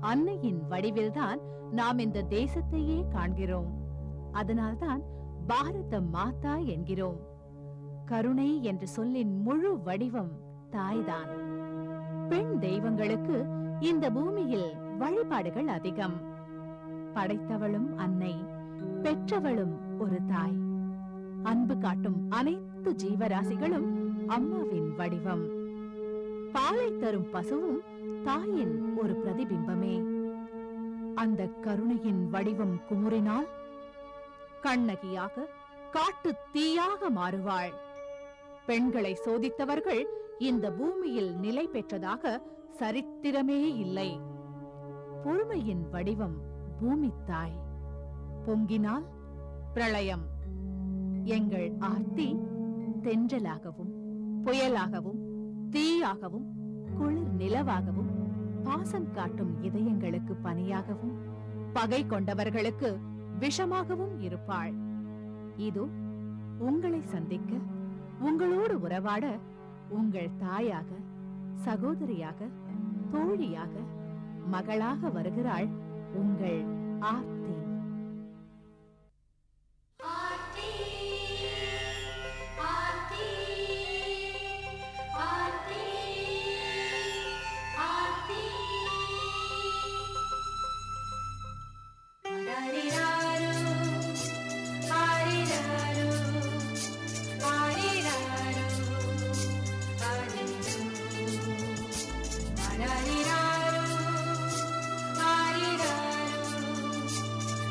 அன்னையின் வடிவில்தான் நாம் இந்த தேசத்தையே காண்கிறோம் அதனால்தான் பாரத மாதா என்கிறோம் கருணை என்ற சொல்லின் முழு வடிவம் தாய்தான் பெண் தெய்வங்களுக்கு இந்த பூமியில் வழிபாடுகள் அதிகம் படைத்தவளும் அன்னை பெற்றவளும் ஒரு தாய் அன்பு காட்டும் அனைத்து ஜீவராசிகளும் அம்மாவின் வடிவம் பாலை தரும் பசுவும் தாயின் ஒரு பிரதிபிம்பமே அந்த கருணையின் வடிவம் குமுறினால் கண்ணகியாக காட்டு தீயாக மாறுவாள் பெண்களை சோதித்தவர்கள் இந்த பூமியில் நிலை பெற்றதாக சரித்திரமே இல்லை பொறுமையின் வடிவம் பூமி தாய் பொங்கினால் பிரளயம் எங்கள் ஆர்த்தி தென்றலாகவும் புயலாகவும் தீயாகவும் குளிர் நிலவாகவும் பாசம் காட்டும் இதயங்களுக்கு பனியாகவும் பகை கொண்டவர்களுக்கு விஷமாகவும் இருப்பாள் இதோ உங்களை சந்திக்க உங்களோடு உறவாட உங்கள் தாயாக சகோதரியாக தோழியாக மகளாக வருகிறாள் உங்கள் ஆர்த்தி ஆர்த்தி ஆர்த்தி ஆர்த்தி ஆர்த்தி ஆரிராரு ஆரிராரு ஆரிராரு ஆரிரு ஆரிராரு ஆரிராரு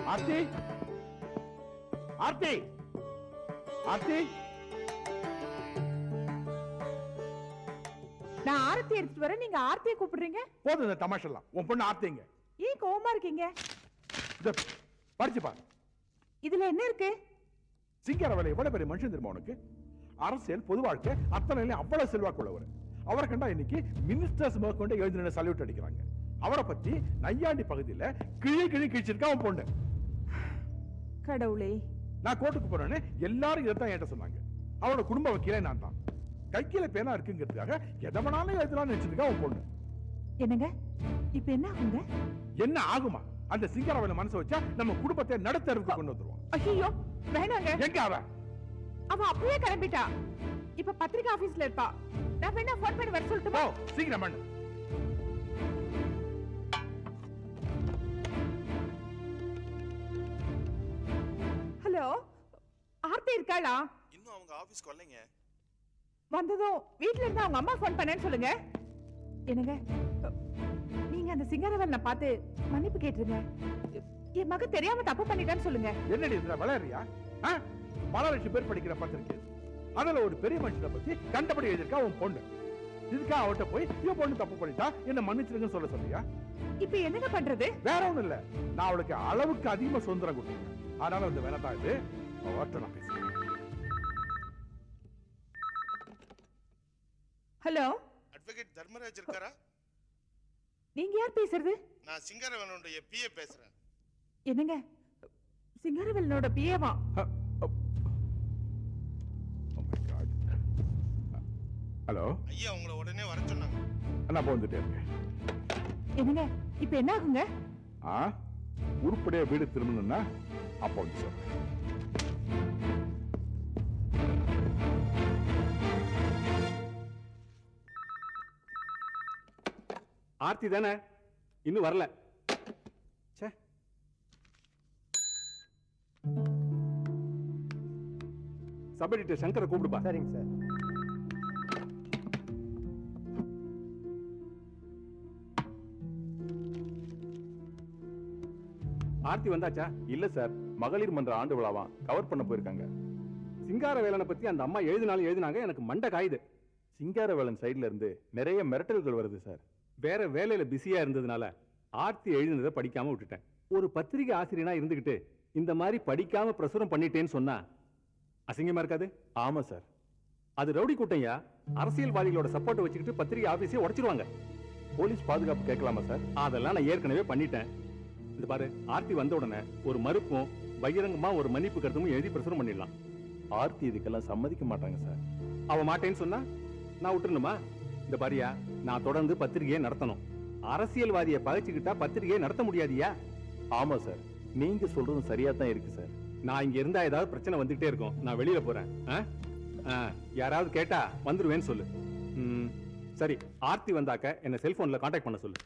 ஆர்த்தி ஆர்த்தி ஆர்த்தி நான் ஆரத்தி எடுத்துட்டு வரேன் நீங்க ஆர்த்தியை கூப்பிடுறீங்க போதும் இந்த தமாஷெல்லாம் உன் பொண்ணு ஆர்த்திங்க ஏன் கோவமா இருக்கீங்க இந்த படிச்சு பாரு இதுல என்ன இருக்கு சிங்காரவேலை எவ்வளவு பெரிய மனுஷன் தெரியுமா உனக்கு அரசியல் பொது வாழ்க்கை அத்தனை அவ்வளவு செல்வாக்குள்ளவர் அவரை கண்டா இன்னைக்கு மினிஸ்டர்ஸ் முதற்கொண்டு எழுதி சல்யூட் அடிக்கிறாங்க அவரை பத்தி நையாண்டி பகுதியில கிழி கிழி கிழிச்சிருக்கா அவன் பொண்ணு கடவுளே நான் கோர்ட்டுக்கு போறேன்னு எல்லாரும் இதைத்தான் என்கிட்ட சொன்னாங்க அவனோட குடும்ப வக்கீலே நான் தான் கைக்கில பேனா இருக்குங்கிறதுக்காக எதை வேணாலும் எழுதலாம்னு நினைச்சிருக்கா அவன் பொண்ணு என்னங்க இப்ப என்ன ஆகுங்க என்ன ஆகுமா அந்த சிங்கரவனை மனசு வச்சா நம்ம குடும்பத்தை நடுத்தருவுக்கு கொண்டு வந்துருவான் ஐயோ வேணாங்க எங்க அவன் அவ அப்பவே கிளம்பிட்டா இப்ப பத்திரிக்கை ஆபீஸ்ல இருப்பா நான் வேணா போன் பண்ணி வர போ சொல்லட்டுமா சீக்கிரம் பண்ணு ஹலோ ஆர்த்தி இருக்காளா இன்னும் அவங்க ஆபீஸ்க்கு வரலைங்க வந்ததும் வீட்ல இருந்து அவங்க அம்மா ஃபோன் பண்ணேன்னு சொல்லுங்க என்னங்க நீங்க அந்த சிங்கரவனை பார்த்து மன்னிப்பு கேட்டுருங்க என் மக தெரியாம தப்பு பண்ணிட்டான்னு சொல்லுங்க என்னடி இதுல விளையாடுறியா ஆ? பல லட்சம் பேர் படிக்கிற பத்திரிக்கை இது. அதுல ஒரு பெரிய மனுஷனை பத்தி கண்டபடி எழுதியிருக்கா உன் பொண்ணு இதுக்கா அவட்ட போய் இவன் பொண்ணு தப்பு பண்ணிட்டா என்ன மன்னிச்சிருங்கன்னு சொல்ல சொல்லியா இப்ப என்னங்க பண்றது வேற ஒண்ணும் இல்ல நான் அவளுக்கு அளவுக்கு அதிகமா சுதந்திரம் கொடுத்துருக்கேன் அதனால இந்த வேலை தான் இது அவர்கிட்ட நான் பேசுறேன் ஹலோ அட்வொகேட் தர்மராஜ் இருக்காரா நீங்க யார் பேசுறது நான் சிங்கரவனுடைய பிஏ பேசுறேன் என்னங்க சிங்கரவலனோட பிஏவா ஹலோ ஐயா உங்களை உடனே வர சொன்னாங்க நான் இப்போ வந்துட்டே இருக்கேன் என்னங்க இப்ப என்ன ஆகுங்க ஆ உருப்படியா வீடு திரும்பணும்னா அப்போ வந்து சொல்றேன் ஆர்த்தி தானே இன்னும் வரல ச்சே சப் எடிட்டர் சங்கரை கூப்பிடுப்பா சரிங்க சார் ஆர்த்தி வந்தாச்சா இல்ல சார் மகளிர் மன்ற ஆண்டு விழாவா கவர் பண்ண போயிருக்காங்க சிங்கார வேலனை பத்தி அந்த அம்மா எழுதினாலும் எழுதினாங்க எனக்கு மண்டை காயுது சிங்காரவேலன் சைடுல இருந்து நிறைய மிரட்டல்கள் வருது சார் வேற வேலையில பிஸியா இருந்ததுனால ஆர்த்தி எழுதினதை படிக்காம விட்டுட்டேன் ஒரு பத்திரிகை ஆசிரியனா இருந்துகிட்டு இந்த மாதிரி படிக்காம பிரசுரம் பண்ணிட்டேன்னு சொன்னா அசிங்கமா இருக்காது ஆமா சார் அது ரவுடி கூட்டம்யா அரசியல்வாதிகளோட சப்போர்ட்டை வச்சுக்கிட்டு பத்திரிகை ஆபீஸே உடைச்சிருவாங்க போலீஸ் பாதுகாப்பு கேட்கலாமா சார் அதெல்லாம் நான் ஏற்கனவே பண்ணிட்டேன் இது பாரு ஆர்த்தி வந்த உடனே ஒரு மறுப்பும் பகிரங்கமா ஒரு மன்னிப்பு கருத்தும் எழுதி பிரசுரம் பண்ணிடலாம் ஆர்த்தி இதுக்கெல்லாம் சம்மதிக்க மாட்டாங்க சார் அவ மாட்டேன்னு சொன்னா நான் விட்டுருணுமா இந்த பாரியா நான் தொடர்ந்து பத்திரிகையை நடத்தணும் அரசியல்வாதியை பகைச்சுக்கிட்டா பத்திரிகையை நடத்த முடியாதியா ஆமா சார் நீங்க சொல்றதும் சரியா தான் இருக்கு சார் நான் இங்க இருந்தா ஏதாவது பிரச்சனை வந்துகிட்டே இருக்கும் நான் வெளியில போறேன் ஆ? ஆ, யாராவது கேட்டா வந்துருவேன்னு சொல்லு ம், சரி ஆர்த்தி வந்தாக்க என்ன செல்போன்ல காண்டாக்ட் பண்ண சொல்லு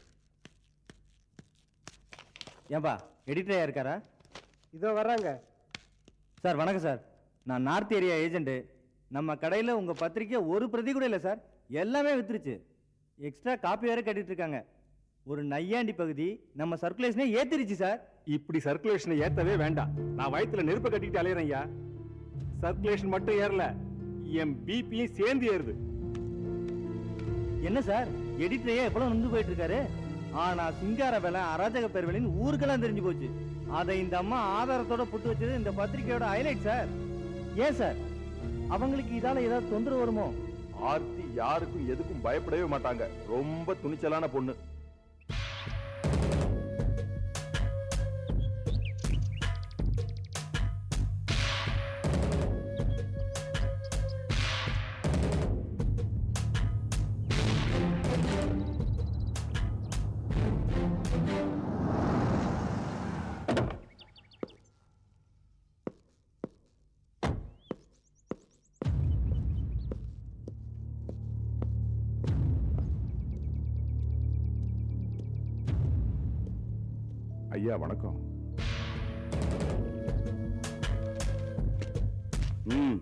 ஏன்பா எடிட்டரையா இருக்காரா இதோ வர்றாங்க சார் வணக்கம் சார் நான் நார்த் ஏரியா ஏஜென்ட்டு நம்ம கடையில் உங்கள் பத்திரிக்கை ஒரு பிரதி கூட இல்லை சார் எல்லாமே வித்துருச்சு எக்ஸ்ட்ரா காப்பி வேற கட்டிட்டு இருக்காங்க ஒரு நையாண்டி பகுதி நம்ம சர்க்குலேஷனே ஏத்திருச்சு சார் இப்படி சர்க்குலேஷனை ஏத்தவே வேண்டாம் நான் வயித்துல நெருப்பை கட்டிட்டு அலையறேன் ஐயா சர்க்குலேஷன் மட்டும் ஏறல என் பிபியும் சேர்ந்து ஏறுது என்ன சார் எடிட்டரையே எவ்வளோ நொந்து போயிட்டு இருக்காரு ஆனா சிங்கார வேலை அராஜக பேர் வேலைன்னு ஊருக்கெல்லாம் தெரிஞ்சு போச்சு அதை இந்த அம்மா ஆதாரத்தோட புட்டு வச்சது இந்த பத்திரிக்கையோட ஹைலைட் சார் ஏன் சார் அவங்களுக்கு இதால ஏதாவது தொந்தரவு வருமோ ஆர்த்தி யாருக்கும் எதுக்கும் பயப்படவே மாட்டாங்க ரொம்ப துணிச்சலான பொண்ணு ஐயா வணக்கம் ம்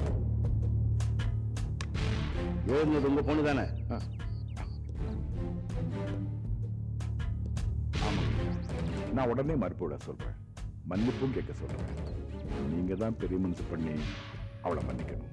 எழுந்தது உங்க பொண்ணு தானே நான் உடனே மறுப்பு விட சொல்றேன் மன்னிப்பும் கேட்க சொல்றேன் நீங்க தான் பெரிய மனசு பண்ணி அவளை மன்னிக்கணும்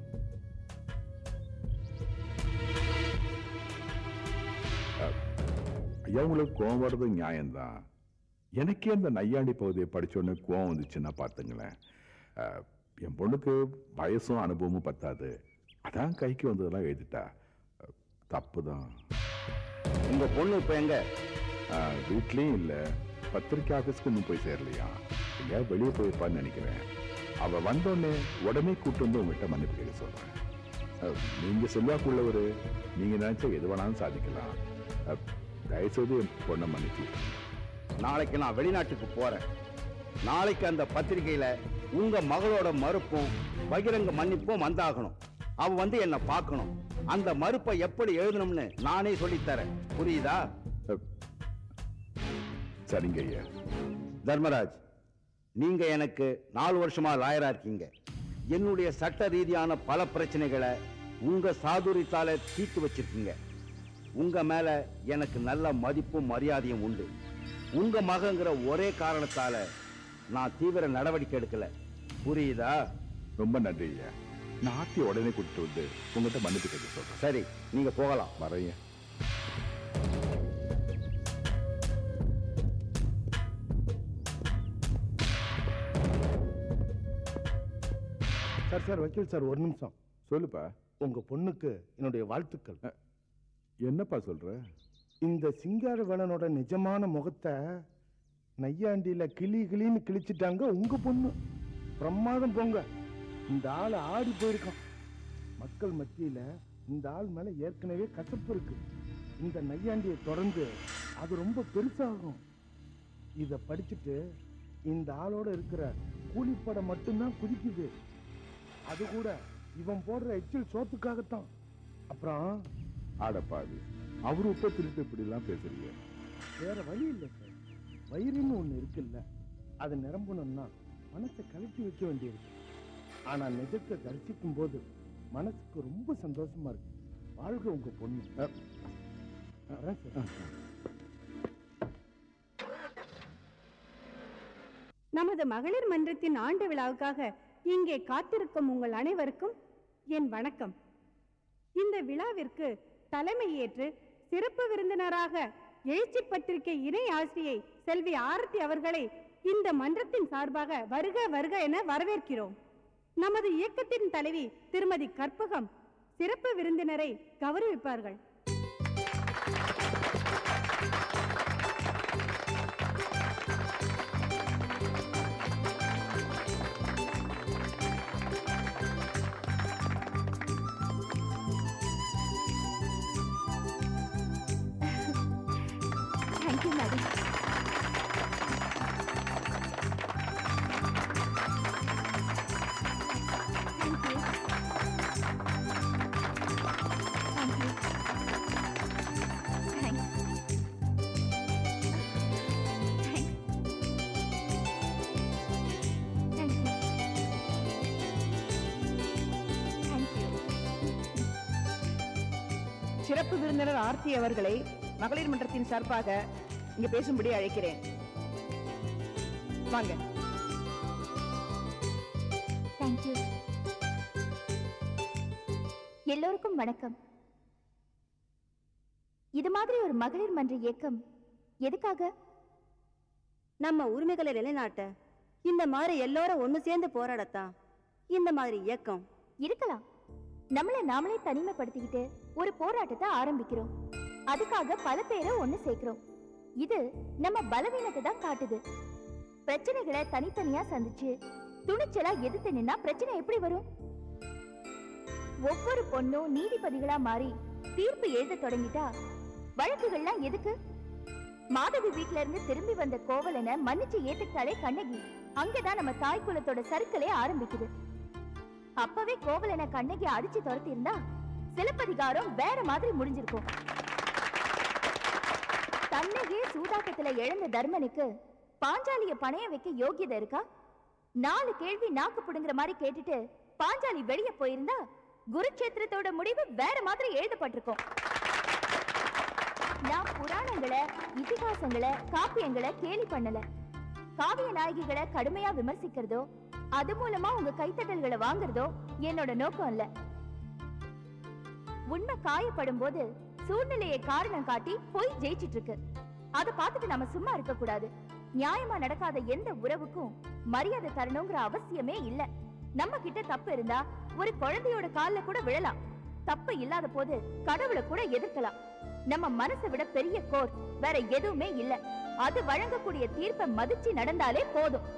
அஹ், ஐயா உங்களுக்கு கோவம் வர்றது நியாயம்தான் எனக்கே அந்த நையாண்டி பகுதியை படிச்சோடனே கோவம் வந்துச்சுன்னா பார்த்துங்களேன் அஹ், என் பொண்ணுக்கு வயசும் அனுபவமும் பத்தாது அதான் கைக்கு வந்ததெல்லாம் எழுதிட்டா தப்பு தான் உங்க பொண்ணு இப்ப எங்க வீட்லேயும் இல்லை பத்திரிக்கை ஆஃபீஸ்க்கு இன்னும் போய் சேரலையா எங்கேயா வெளியே போயிருப்பான்னு நினைக்கிறேன் அவ வந்தோடனே உடனே கூட்டு வந்து உங்ககிட்ட மன்னிப்பு கேட்க சொல்றேன் அஹ், நீங்க செல்வாக்குள்ளவர் நீங்க நினைச்சா எது வேணாலும் சாதிக்கலாம் அஹ், தயவுசெய்து என் பொண்ணை மன்னிச்சு விட்டுருங்க. நாளைக்கு நான் வெளிநாட்டுக்கு போறேன் நாளைக்கு அந்த பத்திரிகையில உங்க மகளோட மறுப்பும் பகிரங்க மன்னிப்பும் வந்தாகணும் அவ வந்து என்ன பார்க்கணும் அந்த மறுப்பை எப்படி எழுதணும்னு நானே சொல்லித் தரேன் புரியுதா அஹ், சரிங்க ஐயா தர்மராஜ் நீங்க எனக்கு நாலு வருஷமா லாயரா இருக்கீங்க என்னுடைய சட்ட ரீதியான பல பிரச்சனைகளை உங்க சாதுரியத்தால தீர்த்து வச்சிருக்கீங்க உங்க மேல எனக்கு நல்ல மதிப்பும் மரியாதையும் உண்டு உங்க மகங்கிற ஒரே காரணத்தால நான் தீவிர நடவடிக்கை எடுக்கல புரியுதா ரொம்ப நன்றி ஐயா நான் ஆர்த்தி உடனே கூட்டிட்டு வந்து உங்ககிட்ட மன்னிப்பு கேட்க சொல்றேன் சரி நீங்க போகலாம் வரைய சார் சார் வக்கீல் சார் ஒரு நிமிஷம் சொல்லுப்பா உங்க பொண்ணுக்கு என்னுடைய வாழ்த்துக்கள் என்னப்பா சொல்ற இந்த சிங்காரவேலனோட நிஜமான முகத்தை நையாண்டியில கிளி கிளின்னு கிழிச்சிட்டாங்க உங்க பொண்ணு பிரமாதம் போங்க இந்த ஆள் ஆடி போயிருக்கான் மக்கள் மத்தியில இந்த ஆள் மேல ஏற்கனவே கசப்பு இருக்கு இந்த நையாண்டியை தொடர்ந்து அது ரொம்ப பெருசாகும் இத படிச்சுட்டு இந்த ஆளோட இருக்கிற கூலிப்படம் மட்டும்தான் குதிக்குது அது கூட இவன் போடுற எச்சில் சோத்துக்காகத்தான் அப்புறம் ஆடப்பாவி அவர் உப்ப திருட்டு இப்படி எல்லாம் பேசுறீங்க வேற வழி இல்லை சார் வயிறுன்னு ஒண்ணு இருக்குல்ல அதை நிரம்பணும்னா மனசை கலட்டி வைக்க வேண்டியிருக்கு ஆனா நிஜத்தை தரிசிக்கும் போது மனசுக்கு ரொம்ப சந்தோஷமா இருக்கு வாழ்க உங்க பொண்ணு அஹ், வரேன் சார் நமது மகளிர் மன்றத்தின் ஆண்டு விழாவுக்காக இங்கே காத்திருக்கும் உங்கள் அனைவருக்கும் என் வணக்கம் இந்த விழாவிற்கு தலைமையேற்று சிறப்பு விருந்தினராக எழுச்சி பத்திரிகை இணை ஆசிரியை செல்வி ஆரத்தி அவர்களை இந்த மன்றத்தின் சார்பாக வருக வருக என வரவேற்கிறோம் நமது இயக்கத்தின் தலைவி திருமதி கற்பகம் சிறப்பு விருந்தினரை கௌரவிப்பார்கள் thank you madam thank you thank you thanks thanks thank you thank you சிறப்பு விருந்தினர் ஆர்த்தி அவர்களை மகளிர் மன்றத்தின் சார்பாக இங்க பேசும்படி அழைக்கிறேன் வாங்க தேங்க்யூ எல்லோருக்கும் வணக்கம் இது மாதிரி ஒரு மகளிர் மன்ற இயக்கம் எதுக்காக நம்ம உரிமைகளை நிலைநாட்ட இந்த மாதிரி எல்லாரும் ஒண்ணு சேர்ந்து போராடத்தான் இந்த மாதிரி இயக்கம் இருக்கலாம் நம்மள நாமளே தனிமைப்படுத்திக்கிட்டு ஒரு போராட்டத்தை ஆரம்பிக்கிறோம் அதுக்காக பல பேரை ஒண்ணு சேர்க்கிறோம் இது நம்ம பலவீனத்தை தான் காட்டுது பிரச்சனைகளை தனித்தனியா சந்திச்சு துணிச்சலா எதிர்த்து நின்னா பிரச்சனை எப்படி வரும் ஒவ்வொரு பொண்ணும் நீதிபதிகளா மாறி தீர்ப்பு எழுத தொடங்கிட்டா வழக்குகள்லாம் எதுக்கு மாதவி வீட்ல இருந்து திரும்பி வந்த கோவலனை மன்னிச்சு ஏத்துக்கிட்டாலே கண்ணகி அங்கதான் நம்ம தாய் குலத்தோட சறுக்கலே ஆரம்பிக்குது அப்பவே கோவலனை கண்ணகி அடிச்சு துரத்தி இருந்தா சிலப்பதிகாரம் வேற மாதிரி முடிஞ்சிருக்கும் தன்னையே சூதாட்டத்துல இழந்த தர்மனுக்கு பாஞ்சாலிய பணைய வைக்க யோகியதை இருக்கா நாலு கேள்வி நாக்கு புடுங்குற மாதிரி கேட்டுட்டு பாஞ்சாலி வெளிய போயிருந்தா குருட்சேத்திரத்தோட முடிவு வேற மாதிரி எழுதப்பட்டிருக்கும் நான் புராணங்களை இதிகாசங்களை காப்பியங்களை கேலி பண்ணல காவிய நாயகிகளை கடுமையா விமர்சிக்கிறதோ அது மூலமா உங்க கைத்தட்டல்களை வாங்குறதோ என்னோட நோக்கம் இல்ல உண்மை காயப்படும் போது சூழ்நிலையை காரணம் காட்டி போய் ஜெயிச்சிட்டு இருக்கு அதை பார்த்துட்டு நம்ம சும்மா இருக்க கூடாது நியாயமா நடக்காத எந்த உறவுக்கும் மரியாதை தரணுங்கிற அவசியமே இல்ல நம்ம கிட்ட தப்பு இருந்தா ஒரு குழந்தையோட கால்ல கூட விழலாம் தப்பு இல்லாத போது கடவுளை கூட எதிர்க்கலாம் நம்ம மனசை விட பெரிய கோர் வேற எதுவுமே இல்ல அது வழங்கக்கூடிய தீர்ப்பை மதிச்சு நடந்தாலே போதும்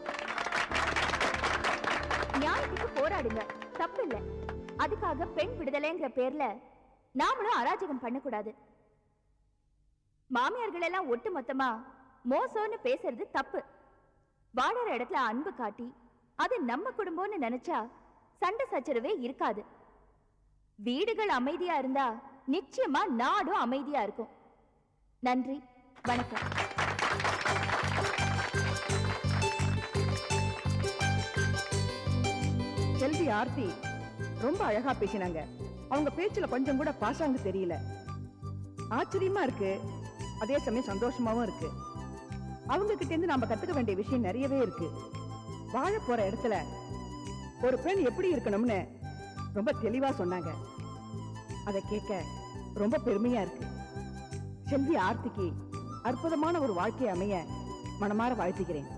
நியாயத்துக்கு போராடுங்க தப்பு இல்ல அதுக்காக பெண் விடுதலைங்கிற பேர்ல நாமளும் அராஜகம் பண்ணக்கூடாது மாமியார்கள் எல்லாம் ஒட்டு மொத்தமா மோசம்னு பேசுறது தப்பு வாழற இடத்துல அன்பு காட்டி அது நம்ம குடும்பம்னு நினைச்சா சண்டை சச்சரவே இருக்காது வீடுகள் அமைதியா இருந்தா நிச்சயமா நாடும் அமைதியா இருக்கும் நன்றி வணக்கம் செல்வி ஆர்த்தி ரொம்ப அழகா பேசினாங்க அவங்க பேச்சுல கொஞ்சம் கூட பாசாங்க தெரியல ஆச்சரியமா இருக்கு அதே சமயம் சந்தோஷமாவும் இருக்கு அவங்க கிட்ட இருந்து நாம கத்துக்க வேண்டிய விஷயம் நிறையவே இருக்கு வாழ போற இடத்துல ஒரு பெண் எப்படி இருக்கணும்னு ரொம்ப தெளிவா சொன்னாங்க அதை கேட்க ரொம்ப பெருமையா இருக்கு செல்வி ஆர்த்திக்கு அற்புதமான ஒரு வாழ்க்கை அமைய மனமாற வாழ்த்துகிறேன்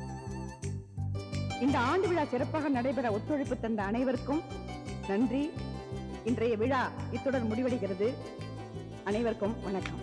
இந்த ஆண்டு விழா சிறப்பாக நடைபெற ஒத்துழைப்பு தந்த அனைவருக்கும் நன்றி இன்றைய விழா இத்துடன் முடிவடைகிறது அனைவருக்கும் வணக்கம்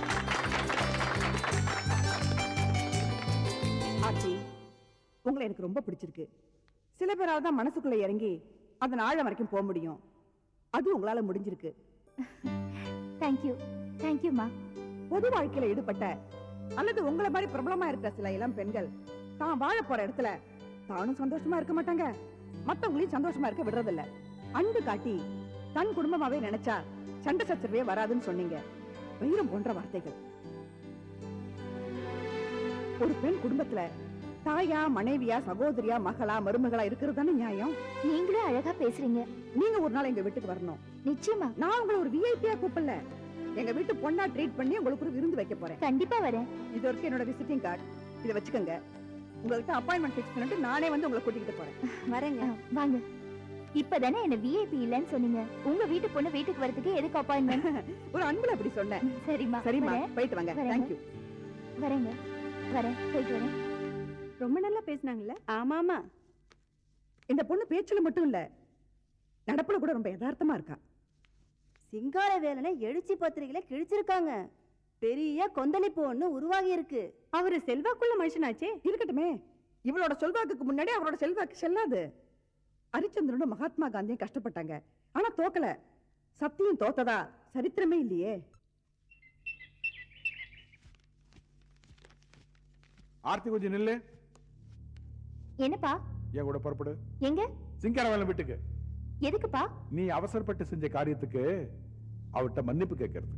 ஆர்த்தி உங்களை எனக்கு ரொம்ப பிடிச்சிருக்கு சில பேரால் தான் மனசுக்குள்ள இறங்கி அதன் ஆழம் வரைக்கும் போக முடியும் அது உங்களால முடிஞ்சிருக்கு தேங்க்யூ தேங்க்யூமா பொது வாழ்க்கையில ஈடுபட்ட அல்லது உங்களை மாதிரி பிரபலமா இருக்கிற சில இளம் பெண்கள் தான் வாழ போற இடத்துல தானும் சந்தோஷமா இருக்க மாட்டாங்க மத்தவங்களையும் சந்தோஷமா இருக்க விடுறதில்ல அன்பு காட்டி தன் குடும்பமாவே நினைச்சா சண்டை சச்சரவே வராதுன்னு சொன்னீங்க வைரம் போன்ற வார்த்தைகள் ஒரு பெண் குடும்பத்துல தாயா மனைவியா சகோதரியா மகளா மருமகளா இருக்கிறது தானே நியாயம் நீங்களும் அழகா பேசுறீங்க நீங்க ஒரு நாள் எங்க வீட்டுக்கு வரணும் நிச்சயமா நான் உங்களை ஒரு விஐபியா கூப்பிடல எங்க வீட்டு பொண்ணா ட்ரீட் பண்ணி உங்களுக்கு ஒரு விருந்து வைக்க போறேன் கண்டிப்பா வரேன் இது வரைக்கும் என்னோட விசிட்டிங் கார்டு இதை வச்சுக்கோங்க உங்ககிட்ட அப்பாயின்மெண்ட் ஃபிக்ஸ் பண்ணிட்டு நானே வந்து உங்களை கூட்டிகிட்டு போறேன் வரேங்க வாங்க இப்பதானே என்ன விஐபி இல்லன்னு சொன்னீங்க உங்க வீட்டு பொண்ணு வீட்டுக்கு வரதுக்கு எதுக்கு அப்பாயின்மெண்ட் ஒரு அன்புல அப்படி சொன்னேன் சரிம்மா சரிம்மா வரேன். போயிட்டு வாங்க வரேங்க. தேங்க்யூ வரேங்க வரேன் போயிட்டு வரேன் ரொம்ப நல்லா பேசினாங்கல்ல ஆமாமா இந்த பொண்ணு பேச்சுல மட்டும் இல்ல நடப்புல கூட ரொம்ப யதார்த்தமா இருக்கா சிங்கார வேலனை எழுச்சி பத்திரிகையில கிழிச்சிருக்காங்க பெரிய கொந்தளிப்பு ஒண்ணு உருவாகி இருக்கு அவரு செல்வாக்குள்ள மனுஷனாச்சே இருக்கட்டுமே இவளோட செல்வாக்குக்கு முன்னாடி அவரோட செல்வாக்கு செல்லாது ஹரிச்சந்திரனும் மகாத்மா காந்தியும் கஷ்டப்பட்டாங்க ஆனா தோக்கல சத்தியம் தோத்ததா சரித்திரமே இல்லையே ஆர்த்தி கொஞ்சம் நில்லு என்னப்பா என் கூட புறப்படு எங்க சிங்காரவேலன் வீட்டுக்கு எதுக்குப்பா நீ அவசரப்பட்டு செஞ்ச காரியத்துக்கு அவர்கிட்ட மன்னிப்பு கேட்கறதுக்கு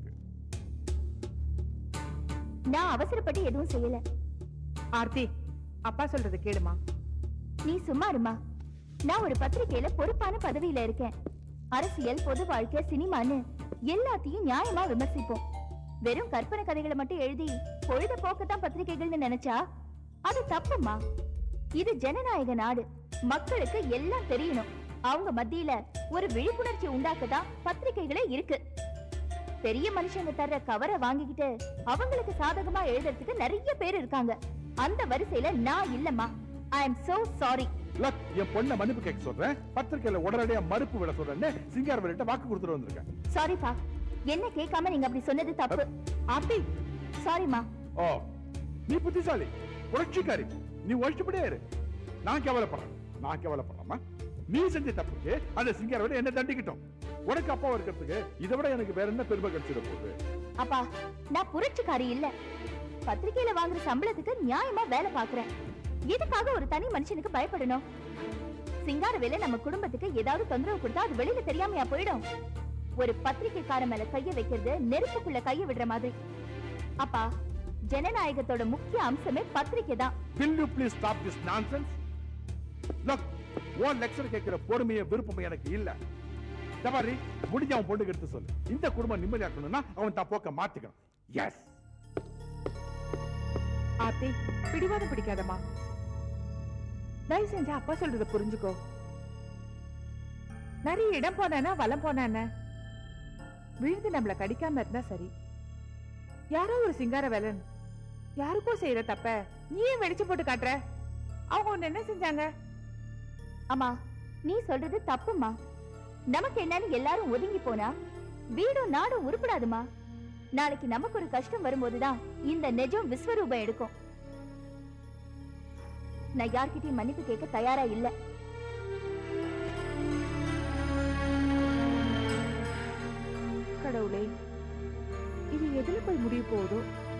நான் அவசரப்பட்டு எதுவும் செய்யல ஆர்த்தி அப்பா சொல்றது கேளுமா நீ சும்மா இருமா நான் ஒரு பத்திரிக்கையில பொறுப்பான பதவியில இருக்கேன் அரசியல் பொது வாழ்க்கை சினிமான்னு எல்லாத்தையும் நியாயமா விமர்சிப்போம் வெறும் கற்பனை கதைகளை மட்டும் எழுதி பொழுத போக்கத்தான் பத்திரிகைகள்னு நினைச்சா அது தப்புமா இது ஜனநாயக நாடு மக்களுக்கு எல்லாம் தெரியணும் அவங்க மத்தியில ஒரு விழிப்புணர்ச்சி உண்டாக்கதான் பத்திரிகைகளே இருக்கு பெரிய மனுஷங்க தர்ற கவரை வாங்கிக்கிட்டு அவங்களுக்கு சாதகமா எழுதுறதுக்கு நிறைய பேர் இருக்காங்க அந்த வரிசையில நான் இல்லம்மா ஐ எம் so சாரி லக் என் பொண்ணை மன்னிப்பு கேட்க சொல்றேன் பத்திரிக்கையில உடனடியா மறுப்பு விட சொல்றேன்னு சிங்காரவேலிட்ட வாக்கு கொடுத்துட்டு வந்திருக்கேன் சாரிப்பா என்ன கேட்காம நீங்க அப்படி சொன்னது தப்பு ஆர்த்தி சாரிமா ஓ நீ புத்திசாலி புரட்சிக்காரி நீ ஒழிச்சுப்படியே இரு நான் கேவலப்படுறேன் நான் கேவலப்படுறேம்மா நீ செஞ்ச தப்புக்கு அந்த சிங்காரவேலி என்ன தண்டிக்கட்டும் உனக்கு அப்பா இருக்கிறதுக்கு இதை விட எனக்கு வேற என்ன பெருமை கிடைச்சிட போகுது அப்பா நான் புரட்சிக்காரி இல்ல பத்திரிக்கையில வாங்குற சம்பளத்துக்கு நியாயமா வேலை பாக்குறேன் எதுக்காக ஒரு தனி மனுஷனுக்கு பயப்படணும் சிங்காரவேல நம்ம குடும்பத்துக்கு ஏதாவது தொந்தரவு கொடுத்தா அது வெளியில தெரியாமையா போயிடும் ஒரு பத்திரிக்கைக்கார மேல கைய வைக்கிறது நெருப்புக்குள்ள கைய விடுற மாதிரி அப்பா ஜனநாயகத்தோட முக்கிய அம்சமே பத்திரிக்கை தான் will you please stop this nonsense look உன் லெக்சர் கேட்கிற பொறுமைய விருப்பம் எனக்கு இல்ல தபாரி முடிஞ்ச அவன் பொண்ணுக்கு எடுத்து சொல்லு இந்த குடும்பம் நிம்மதியா இருக்கணும்னா அவன் தான் போக்க மாத்திக்கணும் எஸ் ஆர்த்தி பிடிவாதம் பிடிக்காதம்மா தயவு செஞ்சு அப்பா சொல்றத புரிஞ்சுக்கோ நிறைய இடம் போனானா வலம் போனான விழுந்து நம்மள கடிக்காம இருந்தா சரி யாரோ ஒரு சிங்கார வேலன் யாருக்கோ செய்யற தப்ப நீ ஏன் வெடிச்சு போட்டு காட்டுற அவங்க உன்னை என்ன செஞ்சாங்க அம்மா நீ சொல்றது தப்புமா நமக்கு என்னன்னு எல்லாரும் ஒதுங்கி போனா வீடும் நாடும் உருப்படாதுமா நாளைக்கு நமக்கு ஒரு கஷ்டம் வரும்போதுதான் இந்த நெஜம் விஸ்வரூபம் எடுக்கும் நான் யார்கிட்டயும் மன்னிப்பு கேட்க தயாரா இல்ல கடவுளே இது எதுல போய் முடிய போகுதோ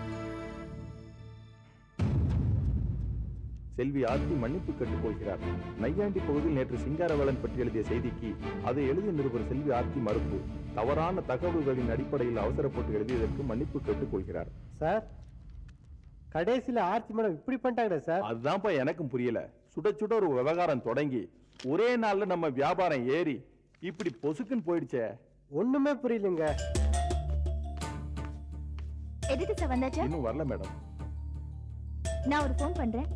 செல்வி ஆர்த்தி மன்னிப்பு கேட்டுக் கொள்கிறார் நையாண்டி பகுதியில் நேற்று சிங்காரவேலன் பற்றி எழுதிய செய்திக்கு அதை எழுதிய நிருபர் செல்வி ஆர்த்தி மறுப்பு தவறான தகவல்களின் அடிப்படையில் அவசரப்பட்டு எழுதியதற்கு மன்னிப்பு கேட்டுக் கொள்கிறார் சார் கடைசியில ஆர்த்தி மேடம் இப்படி பண்ணிட்டாங்க சார் அதுதான்ப்பா எனக்கும் புரியல சுட சுட ஒரு விவகாரம் தொடங்கி ஒரே நாள்ல நம்ம வியாபாரம் ஏறி இப்படி பொசுக்குன்னு போயிடுச்சே ஒண்ணுமே புரியலங்க எடிட்டர் சார் வந்தாச்சா இன்னும் வரல மேடம் நான் ஒரு ஃபோன் பண்றேன்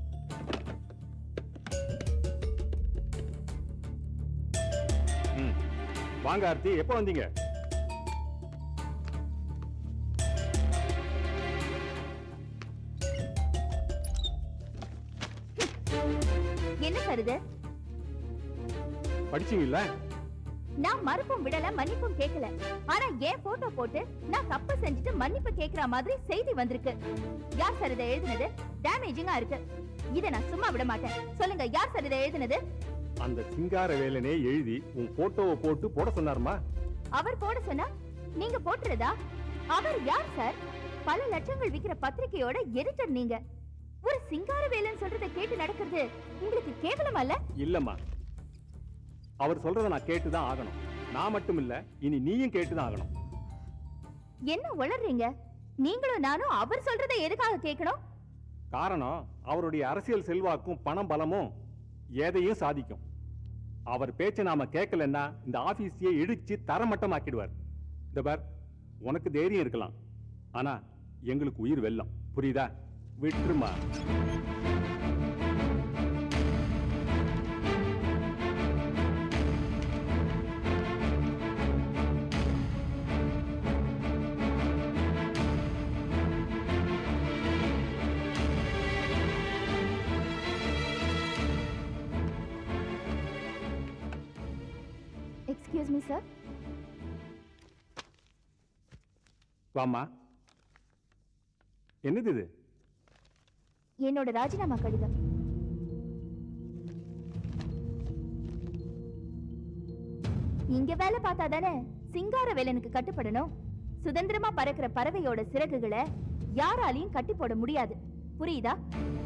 ம். வாங்க ஆர்த்தி எப்போ வந்தீங்க என்ன சார் இது படிச்சீங்கல்ல நான் மறுப்பும் விடல மன்னிப்பும் கேட்கல ஆனா ஏன் போட்டோ போட்டு நான் தப்பு செஞ்சுட்டு மன்னிப்பு கேக்குற மாதிரி செய்தி வந்திருக்கு யார் சார் இதை எழுதினது டேமேஜிங்கா இருக்கு இத நான் சும்மா விட மாட்டேன் சொல்லுங்க யார் சார் இதை எழுதினது அந்த சிங்கார வேலனே எழுதி உன் போட்டோவை போட்டு போட சொன்னாருமா அவர் போட சொன்னா நீங்க போட்டுறதா அவர் யார் சார் பல லட்சங்கள் விக்கிற பத்திரிக்கையோட எடிட்டர் நீங்க ஒரு சிங்கார வேலன் சொல்றத கேட்டு நடக்கிறது உங்களுக்கு கேவலம் அல்ல இல்லம்மா அவர் சொல்றத நான் கேட்டுதான் ஆகணும் நான் மட்டும் இல்ல இனி நீயும் கேட்டுதான் ஆகணும் என்ன உளறீங்க நீங்களும் நானும் அவர் சொல்றதை எதுக்காக கேட்கணும் காரணம் அவருடைய அரசியல் செல்வாக்கும் பணம் பலமும் எதையும் சாதிக்கும் அவர் பேச்சை நாம கேட்கலன்னா இந்த ஆபீஸையே இடிச்சு தரமட்டமாக்கிடுவார் இந்த பார் உனக்கு தைரியம் இருக்கலாம் ஆனா எங்களுக்கு உயிர் வெல்லம் புரியுதா விட்டுருமா எக்ஸ்கியூஸ் மீ சார் வாமா என்னது இது என்னோட ராஜினாமா கடிதம் இங்க வேலை பார்த்தா தானே சிங்கார வேலனுக்கு கட்டுப்படணும் சுதந்திரமா பறக்கிற பறவையோட சிறகுகளை யாராலையும் கட்டி போட முடியாது புரியுதா